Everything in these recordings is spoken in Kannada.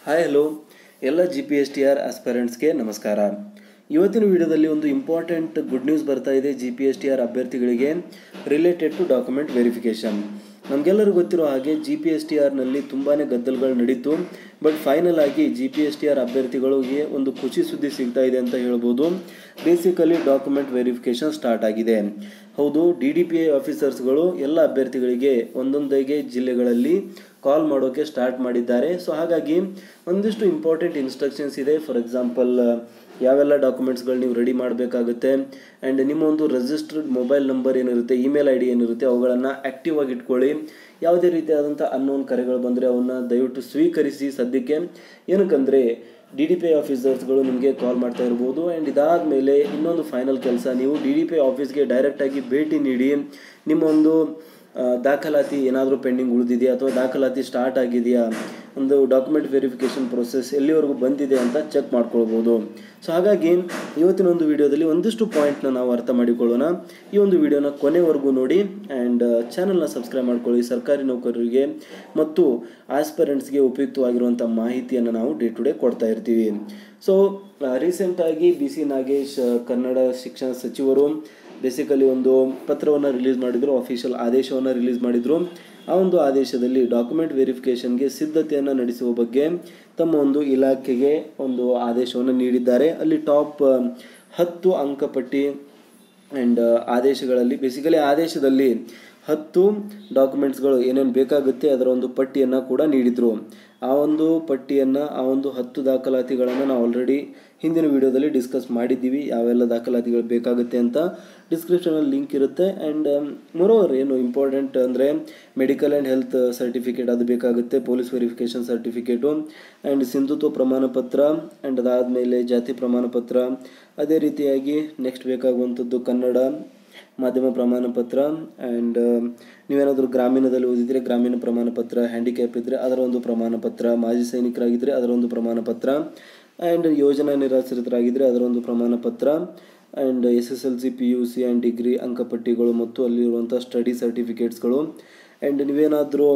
ಹಾಯ್ ಹಲೋ ಎಲ್ಲ G P S T R ಆಸ್ಪರೆಂಟ್ಸ್ಗೆ ನಮಸ್ಕಾರ ಇವತ್ತಿನ ವಿಡಿಯೋದಲ್ಲಿ ಒಂದು ಇಂಪಾರ್ಟೆಂಟ್ ಗುಡ್ ನ್ಯೂಸ್ ಬರ್ತಾ ಇದೆ G P S T R ಅಭ್ಯರ್ಥಿಗಳಿಗೆ ರಿಲೇಟೆಡ್ ಟು ಡಾಕ್ಯುಮೆಂಟ್ ವೆರಿಫಿಕೇಷನ್ ನಮಗೆಲ್ಲರೂ ಗೊತ್ತಿರೋ ಹಾಗೆ ಜಿ ಪಿ ಎಸ್ ಟಿ ಆರ್ನಲ್ಲಿ ತುಂಬಾ ಗದ್ದಲಗಳು ನಡೀತು ಬಟ್ ಫೈನಲ್ ಆಗಿ G P S T R ಅಭ್ಯರ್ಥಿಗಳಿಗೆ ಒಂದು ಖುಷಿ ಸುದ್ದಿ ಸಿಗ್ತಾ ಇದೆ ಅಂತ ಹೇಳ್ಬೋದು ಬೇಸಿಕಲಿ ಡಾಕ್ಯುಮೆಂಟ್ ವೆರಿಫಿಕೇಷನ್ ಸ್ಟಾರ್ಟ್ ಆಗಿದೆ ಹೌದು ಡಿ ಡಿ ಪಿ ಐ ಆಫೀಸರ್ಸ್ಗಳು ಎಲ್ಲ ಅಭ್ಯರ್ಥಿಗಳಿಗೆ ಒಂದೊಂದಾಗಿ ಜಿಲ್ಲೆಗಳಲ್ಲಿ ಕಾಲ್ ಮಾಡೋಕ್ಕೆ ಸ್ಟಾರ್ಟ್ ಮಾಡಿದ್ದಾರೆ ಸೊ ಹಾಗಾಗಿ ಒಂದಿಷ್ಟು ಇಂಪಾರ್ಟೆಂಟ್ ಇನ್ಸ್ಟ್ರಕ್ಷನ್ಸ್ ಇದೆ ಫಾರ್ ಎಕ್ಸಾಂಪಲ್ ಯಾವೆಲ್ಲ ಡಾಕ್ಯುಮೆಂಟ್ಸ್ಗಳು ನೀವು ರೆಡಿ ಮಾಡಬೇಕಾಗುತ್ತೆ ಆ್ಯಂಡ್ ನಿಮ್ಮ ಒಂದು ರಿಜಿಸ್ಟರ್ಡ್ ಮೊಬೈಲ್ ನಂಬರ್ ಏನಿರುತ್ತೆ ಇಮೇಲ್ ಐ ಡಿ ಏನಿರುತ್ತೆ ಅವುಗಳನ್ನು ಆ್ಯಕ್ಟಿವ್ ಆಗಿ ಇಟ್ಕೊಳ್ಳಿ ಯಾವುದೇ ರೀತಿಯಾದಂಥ ಅನ್ನೋನ್ ಕರೆಗಳು ಬಂದರೆ ಅವನ್ನ ದಯವಿಟ್ಟು ಸ್ವೀಕರಿಸಿ ಸದ್ಯಕ್ಕೆ ಏನಕ್ಕಂದರೆ ಡಿ ಡಿ ಪಿ ಐ ಆಫೀಸರ್ಸ್ಗಳು ನಿಮಗೆ ಕಾಲ್ ಮಾಡ್ತಾ ಇರ್ಬೋದು ಆ್ಯಂಡ್ ಇದಾದ ಮೇಲೆ ಇನ್ನೊಂದು ಫೈನಲ್ ಕೆಲಸ ನೀವು ಡಿ ಡಿ ಪಿ ಐ ಆಫೀಸ್ಗೆ ಡೈರೆಕ್ಟಾಗಿ ಭೇಟಿ ನೀಡಿ ನಿಮ್ಮ ಒಂದು ಆ, ದಾಖಲಾತಿ ಏನಾದರೂ ಪೆಂಡಿಂಗ್ ಉಳಿದಿದೆಯಾ ಅಥವಾ ದಾಖಲಾತಿ ಸ್ಟಾರ್ಟ್ ಆಗಿದೆಯಾ ಒಂದು ಡಾಕ್ಯುಮೆಂಟ್ ವೆರಿಫಿಕೇಷನ್ ಪ್ರೊಸೆಸ್ ಎಲ್ಲಿವರೆಗೂ ಬಂದಿದೆ ಅಂತ ಚೆಕ್ ಮಾಡ್ಕೊಳ್ಬೋದು ಸೊ ಹಾಗಾಗಿ ಇವತ್ತಿನ ಒಂದು ವಿಡಿಯೋದಲ್ಲಿ ಒಂದಿಷ್ಟು ಪಾಯಿಂಟ್ನ ನಾವು ಅರ್ಥ ಮಾಡಿಕೊಳ್ಳೋಣ ಈ ಒಂದು ವಿಡಿಯೋನ ಕೊನೆವರೆಗೂ ನೋಡಿ ಆ್ಯಂಡ್ ಚಾನಲ್ನ ಸಬ್ಸ್ಕ್ರೈಬ್ ಮಾಡ್ಕೊಳ್ಳಿ ಸರ್ಕಾರಿ ನೌಕರರಿಗೆ ಮತ್ತು ಆಸ್ಪರೆಂಟ್ಸ್ಗೆ ಉಪಯುಕ್ತವಾಗಿರುವಂಥ ಮಾಹಿತಿಯನ್ನು ನಾವು ಡೇ ಟು ಡೇ ಕೊಡ್ತಾ ಇರ್ತೀವಿ ಸೊ ರೀಸೆಂಟಾಗಿ ಬಿ ಸಿ ನಾಗೇಶ್ ಆ, ಕನ್ನಡ ಶಿಕ್ಷಣ ಸಚಿವರು ಬೇಸಿಕಲಿ ಒಂದು ಪತ್ರವನ್ನು ರಿಲೀಸ್ ಮಾಡಿದರು ಅಫಿಷಿಯಲ್ ಆದೇಶವನ್ನು ರಿಲೀಸ್ ಮಾಡಿದರು ಆ ಒಂದು ಆದೇಶದಲ್ಲಿ ಡಾಕ್ಯುಮೆಂಟ್ ವೆರಿಫಿಕೇಷನ್ಗೆ ಸಿದ್ಧತೆಯನ್ನು ನಡೆಸುವ ಬಗ್ಗೆ ತಮ್ಮ ಒಂದು ಇಲಾಖೆಗೆ ಒಂದು ಆದೇಶವನ್ನು ನೀಡಿದ್ದಾರೆ ಅಲ್ಲಿ ಟಾಪ್ ಹತ್ತು ಅಂಕಪಟ್ಟಿ ಆ್ಯಂಡ್ ಆದೇಶಗಳಲ್ಲಿ ಬೇಸಿಕಲಿ ಆದೇಶದಲ್ಲಿ ಹತ್ತು ಡಾಕ್ಯುಮೆಂಟ್ಸ್ಗಳು ಏನೇನು ಬೇಕಾಗುತ್ತೆ ಅದರ ಒಂದು ಪಟ್ಟಿಯನ್ನು ಕೂಡ ನೀಡಿದರು ಆ ಒಂದು ಪಟ್ಟಿಯನ್ನು ಆ ಒಂದು ಹತ್ತು ದಾಖಲಾತಿಗಳನ್ನು ನಾವು ಆಲ್ರೆಡಿ ಹಿಂದಿನ ವಿಡಿಯೋದಲ್ಲಿ ಡಿಸ್ಕಸ್ ಮಾಡಿದ್ದೀವಿ ಯಾವೆಲ್ಲ ದಾಖಲಾತಿಗಳು ಬೇಕಾಗುತ್ತೆ ಅಂತ ಡಿಸ್ಕ್ರಿಪ್ಷನಲ್ಲಿ ಲಿಂಕ್ ಇರುತ್ತೆ ಆ್ಯಂಡ್ ಮೊರೋವರ್ ಏನು ಇಂಪಾರ್ಟೆಂಟ್ ಅಂದರೆ ಮೆಡಿಕಲ್ ಆ್ಯಂಡ್ ಹೆಲ್ತ್ ಸರ್ಟಿಫಿಕೇಟ್ ಅದು ಬೇಕಾಗುತ್ತೆ ಪೊಲೀಸ್ ವೆರಿಫಿಕೇಷನ್ ಸರ್ಟಿಫಿಕೇಟು ಆ್ಯಂಡ್ ಸಿಂಧುತ್ವ ಪ್ರಮಾಣ ಪತ್ರ ಆ್ಯಂಡ್ ಅದಾದಮೇಲೆ ಜಾತಿ ಪ್ರಮಾಣ ಪತ್ರ ಅದೇ ರೀತಿಯಾಗಿ ನೆಕ್ಸ್ಟ್ ಬೇಕಾಗುವಂಥದ್ದು ಕನ್ನಡ ಮಾಧ್ಯಮ ಪ್ರಮಾಣ ಪತ್ರ ಆ್ಯಂಡ್ ನೀವೇನಾದರೂ ಗ್ರಾಮೀಣದಲ್ಲಿ ಓದಿದರೆ ಗ್ರಾಮೀಣ ಪ್ರಮಾಣ ಪತ್ರ ಹ್ಯಾಂಡಿಕ್ಯಾಪ್ ಇದ್ದರೆ ಅದರ ಒಂದು ಪ್ರಮಾಣ ಪತ್ರ ಮಾಜಿ ಸೈನಿಕರಾಗಿದ್ದರೆ ಅದರ ಒಂದು ಪ್ರಮಾಣ ಪತ್ರ ಆ್ಯಂಡ್ ಯೋಜನಾ ನಿರಾಶ್ರಿತರಾಗಿದ್ದರೆ ಅದರ ಒಂದು ಪ್ರಮಾಣ ಪತ್ರ and S S L C P U C and degree ಅಂಕಪಟ್ಟಿಗಳು ಮತ್ತು ಅಲ್ಲಿರುವಂಥ ಸ್ಟಡಿ ಸರ್ಟಿಫಿಕೇಟ್ಸ್ಗಳು ಆ್ಯಂಡ್ ನೀವೇನಾದರೂ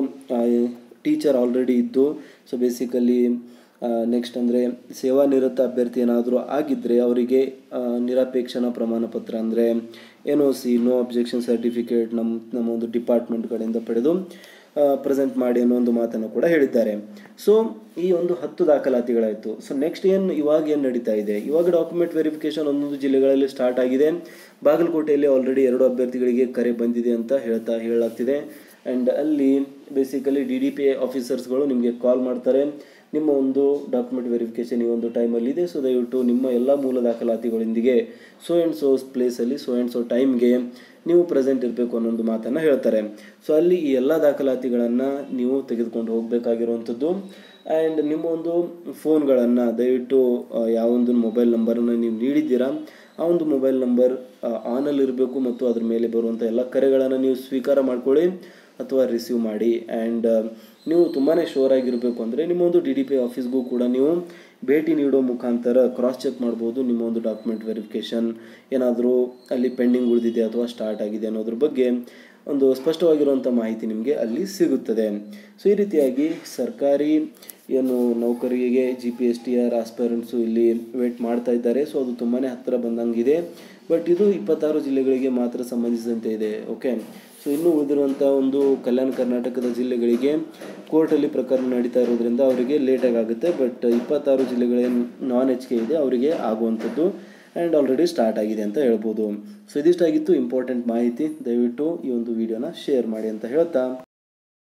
ಟೀಚರ್ ಆಲ್ರೆಡಿ ಇದ್ದು ಸೊ ಬೇಸಿಕಲಿ ನೆಕ್ಸ್ಟ್ ಅಂದರೆ ಸೇವಾನಿರತ ಅಭ್ಯರ್ಥಿ ಏನಾದರೂ ಆಗಿದ್ದರೆ ಅವರಿಗೆ ಆ, ನಿರಪೇಕ್ಷಣ ಪ್ರಮಾಣ ಪತ್ರ ಅಂದರೆ N O C no objection certificate ನಮ್ಮ ನಮ್ಮ ಒಂದು ಡಿಪಾರ್ಟ್ಮೆಂಟ್ ಕಡೆಯಿಂದ ಪಡೆದು ಪ್ರೆಸೆಂಟ್ ಮಾಡಿ ಅನ್ನೋ ಒಂದು ಮಾತನ್ನು ಕೂಡ ಹೇಳಿದ್ದಾರೆ ಸೊ ಈ ಒಂದು ಹತ್ತು ದಾಖಲಾತಿಗಳಾಯಿತು ಸೊ ನೆಕ್ಸ್ಟ್ ಏನು ಇವಾಗ ಏನು ನಡೀತಾ ಇದೆ ಇವಾಗ ಡಾಕ್ಯುಮೆಂಟ್ ವೆರಿಫಿಕೇಷನ್ ಒಂದೊಂದು ಜಿಲ್ಲೆಗಳಲ್ಲಿ ಸ್ಟಾರ್ಟ್ ಆಗಿದೆ ಬಾಗಲಕೋಟೆಯಲ್ಲಿ ಆಲ್ರೆಡಿ ಎರಡು ಅಭ್ಯರ್ಥಿಗಳಿಗೆ ಕರೆ ಬಂದಿದೆ ಅಂತ ಹೇಳ್ತಾ ಹೇಳಲಾಗ್ತಿದೆ ಆ್ಯಂಡ್ ಅಲ್ಲಿ ಬೇಸಿಕಲಿ ಡಿ ಡಿ ಪಿ ಆಫೀಸರ್ಸ್ಗಳು ನಿಮಗೆ ಕಾಲ್ ಮಾಡ್ತಾರೆ ನಿಮ್ಮ ಒಂದು ಡಾಕ್ಯುಮೆಂಟ್ ವೆರಿಫಿಕೇಷನ್ ಈ ಒಂದು ಟೈಮಲ್ಲಿ ಇದೆ ಸೊ ದಯವಿಟ್ಟು ನಿಮ್ಮ ಎಲ್ಲ ಮೂಲ ದಾಖಲಾತಿಗಳೊಂದಿಗೆ ಸೊ ಆ್ಯಂಡ್ ಸೋ ಪ್ಲೇಸಲ್ಲಿ ಸೊ ಆ್ಯಂಡ್ ಸೊ ಟೈಮ್ಗೆ ನೀವು ಪ್ರೆಸೆಂಟ್ ಇರಬೇಕು ಅನ್ನೊಂದು ಮಾತನ್ನು ಹೇಳ್ತಾರೆ ಸೊ ಅಲ್ಲಿ ಈ ಎಲ್ಲ ದಾಖಲಾತಿಗಳನ್ನು ನೀವು ತೆಗೆದುಕೊಂಡು ಹೋಗಬೇಕಾಗಿರುವಂಥದ್ದು ಆ್ಯಂಡ್ ನಿಮ್ಮ ಒಂದು ಫೋನ್ಗಳನ್ನು ದಯವಿಟ್ಟು ಆ, ಯಾವೊಂದು ಮೊಬೈಲ್ ನಂಬರನ್ನು ನೀವು ನೀಡಿದ್ದೀರಾ ಆ ಒಂದು ಮೊಬೈಲ್ ನಂಬರ್ ಆನಲ್ಲಿ ಇರಬೇಕು ಮತ್ತು ಅದ್ರ ಮೇಲೆ ಬರುವಂಥ ಎಲ್ಲ ಕರೆಗಳನ್ನು ನೀವು ಸ್ವೀಕಾರ ಮಾಡ್ಕೊಳ್ಳಿ ಅಥವಾ ರಿಸೀವ್ ಮಾಡಿ ಆ್ಯಂಡ್ ನೀವು ತುಂಬಾ ಶೋರ್ ಆಗಿರಬೇಕು ಅಂದರೆ ನಿಮ್ಮ ಒಂದು ಡಿ ಡಿ ಪಿ ಆಫೀಸ್ಗೂ ಕೂಡ ನೀವು ಭೇಟಿ ನೀಡೋ ಮುಖಾಂತರ ಕ್ರಾಸ್ ಚೆಕ್ ಮಾಡ್ಬೋದು ನಿಮ್ಮ ಒಂದು ಡಾಕ್ಯುಮೆಂಟ್ ವೆರಿಫಿಕೇಷನ್ ಏನಾದರೂ ಅಲ್ಲಿ ಪೆಂಡಿಂಗ್ ಉಳಿದಿದೆ ಅಥವಾ ಸ್ಟಾರ್ಟ್ ಆಗಿದೆ ಅನ್ನೋದ್ರ ಬಗ್ಗೆ ಒಂದು ಸ್ಪಷ್ಟವಾಗಿರುವಂಥ ಮಾಹಿತಿ ನಿಮಗೆ ಅಲ್ಲಿ ಸಿಗುತ್ತದೆ ಸೊ ಈ ರೀತಿಯಾಗಿ ಸರ್ಕಾರಿ ಏನು ನೌಕರಿಗೆ G P S T R aspirants ಇಲ್ಲಿ ವೇಟ್ ಮಾಡ್ತಾ ಇದ್ದಾರೆ ಸೊ ಅದು ತುಂಬಾ ಹತ್ತಿರ ಬಂದಂಗಿದೆ ಬಟ್ ಇದು ಇಪ್ಪತ್ತಾರು ಜಿಲ್ಲೆಗಳಿಗೆ ಮಾತ್ರ ಸಂಬಂಧಿಸಿದಂತೆ ಇದೆ ಓಕೆ ಸೊ ಇನ್ನು ಉಳಿದಿರುವಂಥ ಒಂದು ಕಲ್ಯಾಣ ಕರ್ನಾಟಕದ ಜಿಲ್ಲೆಗಳಿಗೆ ಕೋರ್ಟಲ್ಲಿ ಪ್ರಕರಣ ನಡೀತಾ ಇರೋದ್ರಿಂದ ಅವರಿಗೆ ಲೇಟಾಗಿ ಆಗುತ್ತೆ ಬಟ್ ಇಪ್ಪತ್ತಾರು ಜಿಲ್ಲೆಗಳೇನು ನಾನ್ ಎಚ್ ಕೆ ಇದೆ ಅವರಿಗೆ ಆಗುವಂಥದ್ದು ಆ್ಯಂಡ್ ಆಲ್ರೆಡಿ ಸ್ಟಾರ್ಟ್ ಆಗಿದೆ ಅಂತ ಹೇಳ್ಬೋದು ಸೊ ಇದಿಷ್ಟಾಗಿತ್ತು ಇಂಪಾರ್ಟೆಂಟ್ ಮಾಹಿತಿ ದಯವಿಟ್ಟು ಈ ಒಂದು ವಿಡಿಯೋನ ಶೇರ್ ಮಾಡಿ ಅಂತ ಹೇಳ್ತಾ